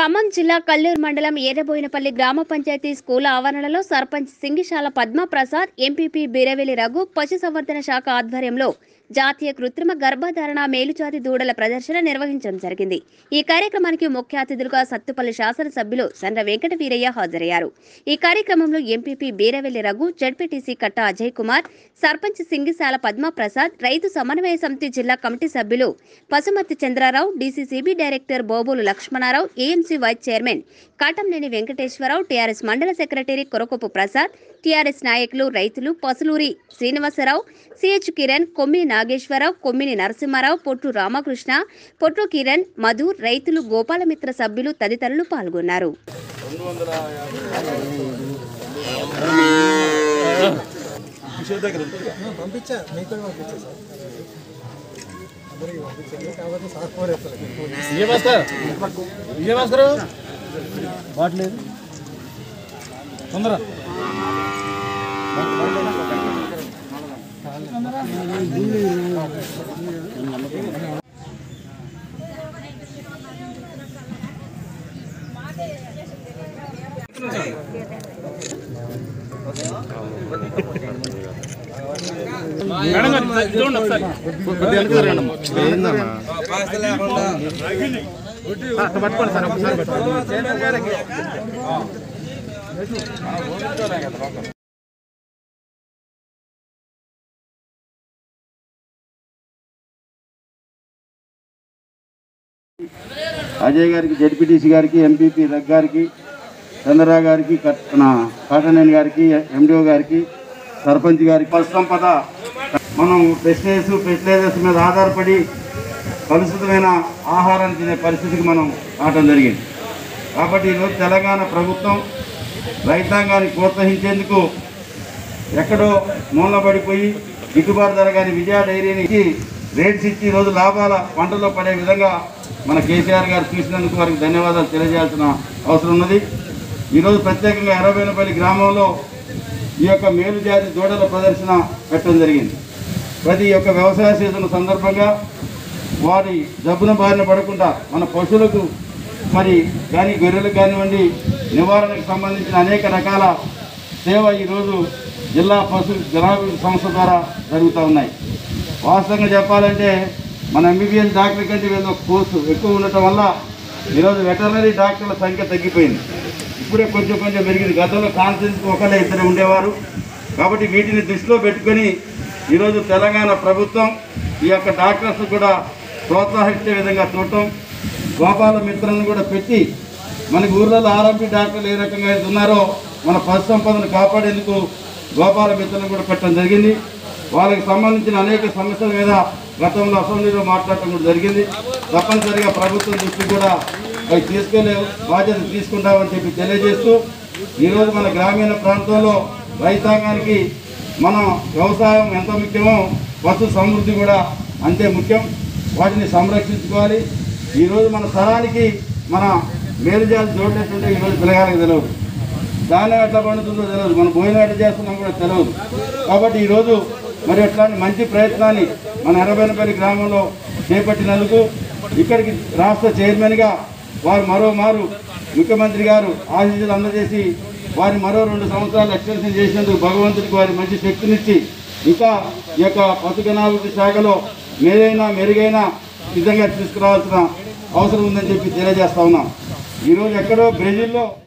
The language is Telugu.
ఖమ్మం జిల్లా కల్లూరు మండలం ఏరబోయినపల్లి గ్రామ పంచాయతీ స్కూల్ ఆవరణలో సర్పంచ్ సింగిశాల పద్మ ప్రసాద్ ఎంపీపీ బీరవెల్లి రఘు పశుసంవర్ధన శాఖ ఆధ్వర్యంలో జాతీయ కృత్రిమ గర్భధారణ మేలుజాతి దూడల ప్రదర్శన నిర్వహించడం జరిగింది ఈ కార్యక్రమానికి ముఖ్య అతిథులుగా సత్తుపల్లి శాసనసభ్యులు సండ్ర వెంకట వీరయ్య హాజరయ్యారు ఈ కార్యక్రమంలో ఎంపీపీ బీరవెల్లి రఘు జడ్పీటీసీ కట్ట అజయ్ కుమార్ సర్పంచ్ సింగిశాల పద్మ ప్రసాద్ రైతు సమన్వయ సమితి జిల్లా కమిటీ సభ్యులు Pasumarthi Chandrarao DCCB director Bobolu Lakshmanarao AMC vice chairman Katamneni Venkateswararao TRS మండల సెక్రటరీ కొరకొప్పు ప్రసాద్ టీఆర్ఎస్ నాయకులు రైతులు పసులూరి శ్రీనివాసరావు సిహెచ్ కిరణ్ కొమ్మిని నాగేశ్వరరావు కొమ్మిని నరసింహారావు పొట్టు రామకృష్ణ పొట్టు కిరణ్ మధు రైతులు గోపాలమిత్ర సభ్యులు తదితరులు పాల్గొన్నారు పంపించా మీకు కూడా పంపించా సార్ అందరికీ పంపించండి కాకపోతే సార్ ఫోన్ ఎత్తలేదు విజయభాస్కర్ విజయభాస్కర్ బాట్లేదు తొందర మేడం గారు చూడండి ఒకసారి కొద్దిగా వెనక్కి తిరగండి అట్లా పట్టుకోండి సార్ ఒకసారి పట్టుకోండి అజయ్ గారికి జడ్పీటీసీ గారికి ఎంపీపీ రగ్ గారికి చంద్రరావు గారికి కట్- మన కాటనేని గారికి ఎండిఓ గారికి సర్పంచ్ గారికి పశు సంపద మనం పెస్టిసైడ్స్ ఫెర్టిలైజర్స్ మీద ఆధారపడి కలుషితమైన ఆహారాన్ని తినే పరిస్థితికి మనం రావడం జరిగింది కాబట్టి ఈరోజు తెలంగాణ ప్రభుత్వం రైతాంగాన్ని ప్రోత్సహించేందుకు ఎక్కడో మూలన పడిపోయి గిట్టుబాటు ధర కానీ విజయ డైరీని ఇచ్చి రేట్స్ ఇచ్చి ఈరోజు లాభాల పంటలో పడే విధంగా మన కేసీఆర్ గారు చూసినందుకు వారికి ధన్యవాదాలు తెలియజేయాల్సిన అవసరం ఉన్నది ఈరోజు ప్రత్యేకంగా ఎర్రబైనపల్లి గ్రామంలో ఈ యొక్క మేలు జాతి దూడల ప్రదర్శన పెట్టడం జరిగింది ప్రతి యొక్క వ్యవసాయ సీజన్ సందర్భంగా వారి జబ్బున బారిన పడకుండా మన పశువులకు మరి కానీ గొర్రెలకు కానివ్వండి నివారణకు సంబంధించిన అనేక రకాల సేవ ఈరోజు జిల్లా పశు గ్రామీణ సంస్థ ద్వారా జరుగుతూ ఉన్నాయి వాస్తవంగా చెప్పాలంటే మన ఎంబీబీఎస్ డాక్టర్ కంటే వీళ్ళ కోర్సు ఎక్కువ ఉండటం వల్ల ఈరోజు వెటర్నరీ డాక్టర్ల సంఖ్య తగ్గిపోయింది ఇప్పుడే కొంచెం కొంచెం పెరిగింది గతంలో కాన్ఫరెన్స్కి ఒకళ్ళే ఇద్దరు ఉండేవారు కాబట్టి వీటిని దృష్టిలో పెట్టుకొని ఈరోజు తెలంగాణ ప్రభుత్వం ఈ యొక్క డాక్టర్స్ కూడా ప్రోత్సహించే విధంగా చూడటం గోపాల మిత్రులను కూడా పెట్టి మనకి ఊర్లలో ఆర్ఎంపీ డాక్టర్లు ఏ రకంగా అయితే ఉన్నారో మన పశు సంపదను కాపాడేందుకు గోపాల మిత్రులను కూడా పెట్టడం జరిగింది వాళ్ళకి సంబంధించిన అనేక సమస్యల మీద గతంలో అసెంబ్లీలో మాట్లాడటం కూడా జరిగింది తప్పనిసరిగా ప్రభుత్వం దృష్టి కూడా అవి తీసుకెళ్లే బాధ్యత తీసుకుంటామని చెప్పి తెలియజేస్తూ ఈరోజు మన గ్రామీణ ప్రాంతంలో రైతాంగానికి మన వ్యవసాయం ఎంత ముఖ్యమో పశు సమృద్ధి కూడా అంతే ముఖ్యం వాటిని సంరక్షించుకోవాలి ఈరోజు మన తరానికి మన మేలుజాతి చూడలేకుంటే ఈరోజు పిల్లగానికి తెలియదు ధాన్యం ఎట్లా పండుతుందో తెలియదు మనం భోజనం ఎట్లా చేస్తున్నాం కూడా తెలియదు కాబట్టి ఈరోజు మరి అట్లాంటి మంచి ప్రయత్నాన్ని మన ఎర్రబెనపల్లి గ్రామంలో చేపట్టినందుకు ఇక్కడికి రాష్ట్ర చైర్మన్గా వారు మరో మారు ముఖ్యమంత్రి గారు ఆశీస్సులు అందజేసి వారి మరో రెండు సంవత్సరాలు ఎక్స్టెన్షన్ చేసినందుకు భగవంతుడికి వారి మంచి శక్తినిచ్చి ఇంకా ఈ యొక్క పశుగణాభివృద్ధి శాఖలో మేలైన మెరుగైన విధంగా తీసుకురావాల్సిన అవసరం ఉందని చెప్పి తెలియజేస్తా ఉన్నాం ఈరోజు ఎక్కడో బ్రెజిల్లో